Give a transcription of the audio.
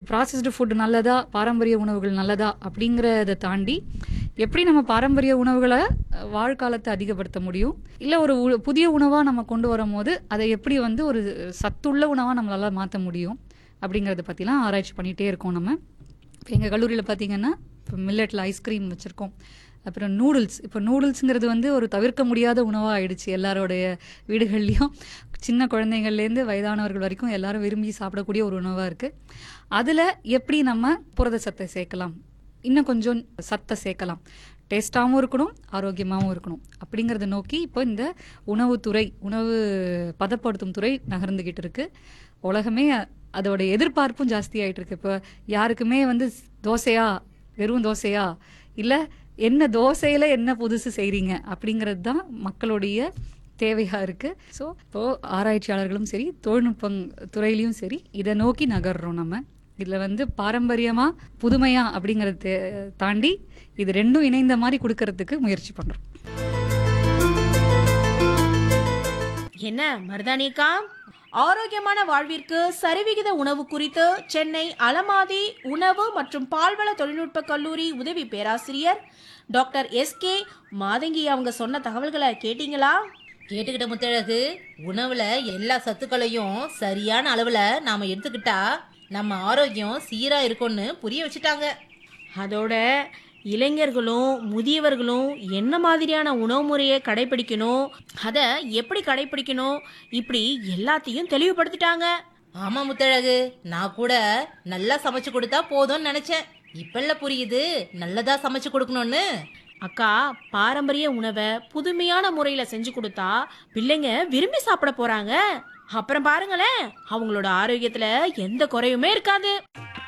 processed food நல்லதா பாரம்பரிய உணவுகள் நல்லதா அப்படிங்கிறத தாண்டி எப்படி நம்ம பாரம்பரிய உணவுகளை அஹ், வாழ்காலத்தை அதிகப்படுத்த முடியும் இல்லை ஒரு உ- புதிய உணவாக நம்ம கொண்டு வரும்போது அதை எப்படி வந்து ஒரு சத்துள்ள உணவாக நம்மளால மாற்ற முடியும் அப்படிங்கிறத பற்றிலாம் ஆராய்ச்சி பண்ணிகிட்டே இருக்கோம் நம்ம இப்போ எங்கள் கல்லூரியில் பார்த்தீங்கன்னா இப்போ மில்லட்டில் ஐஸ்கிரீம் வச்சுருக்கோம் அப்புறம் நூடுல்ஸ் இப்போ நூடுல்ஸுங்கிறது வந்து ஒரு தவிர்க்க முடியாத உணவாக ஆயிடுச்சு எல்லாரோடைய வீடுகள்லையும் சின்ன குழந்தைங்கள்லேருந்து வயதானவர்கள் வரைக்கும் எல்லாரும் விரும்பி சாப்பிடக்கூடிய ஒரு உணவாக இருக்குது அதில் எப்படி நம்ம புரத சத்தை சேர்க்கலாம் இன்னும் கொஞ்சம் சத்தை சேர்க்கலாம் டேஸ்ட்டாகவும் இருக்கணும் ஆரோக்கியமாகவும் இருக்கணும் அப்படிங்கிறத நோக்கி இப்போ இந்த உணவுத்துறை உணவு பதப்படுத்தும் துறை நகர்ந்துக்கிட்டு இருக்கு உலகமே அதோட எதிர்பார்ப்பும் ஜாஸ்தி ஆயிட்டு இருக்கு இப்போ யாருக்குமே வந்து தோசையா வெறும் தோசையா இல்லை என்ன தோசையில் என்ன புதுசு செய்கிறீங்க அப்படிங்கிறது தான் மக்களுடைய தேவையாக இருக்குது ஸோ இப்போது ஆராய்ச்சியாளர்களும் சரி தொழில்நுட்பம் துறையிலையும் சரி இதை நோக்கி நகர்றோம் நம்ம இதில் வந்து பாரம்பரியமாக புதுமையா அப்படிங்கிறத தே- தாண்டி இது ரெண்டும் இணைந்த மாதிரி கொடுக்கறதுக்கு முயற்சி பண்ணுறோம் என்ன மருதானிக்கா ஆரோக்கியமான வாழ்விற்கு சரிவிகித உணவு குறித்து சென்னை அலமாதி உணவு மற்றும் பால்வள தொழில்நுட்ப கல்லூரி உதவி பேராசிரியர் டாக்டர் எஸ் கே மாதங்கி அவங்க சொன்ன தகவல்களை கேட்டீங்களா கேட்டுக்கிட்ட முத்தழகு உணவுல எல்லா சத்துக்களையும் சரியான அளவுல நாம எடுத்துக்கிட்டா நம்ம ஆரோக்கியம் சீரா இருக்கும்னு புரிய வச்சுட்டாங்க அதோட இளைஞர்களும் முதியவர்களும் என்ன மாதிரியான உணவு முறையை கடைபிடிக்கணும் அதை எப்படி கடைபிடிக்கணும் இப்படி எல்லாத்தையும் தெளிவுபடுத்திட்டாங்க ஆமா முத்தழகு நான் கூட நல்லா சமைச்சு கொடுத்தா போதும்னு நினைச்சேன் இப்பல்ல புரியுது நல்லதா சமைச்சு கொடுக்கணும்னு அக்கா பாரம்பரிய உணவை புதுமையான முறையில செஞ்சு கொடுத்தா பிள்ளைங்க விரும்பி சாப்பிட போறாங்க அப்புறம் பாருங்களேன் அவங்களோட ஆரோக்கியத்துல எந்த குறையுமே இருக்காது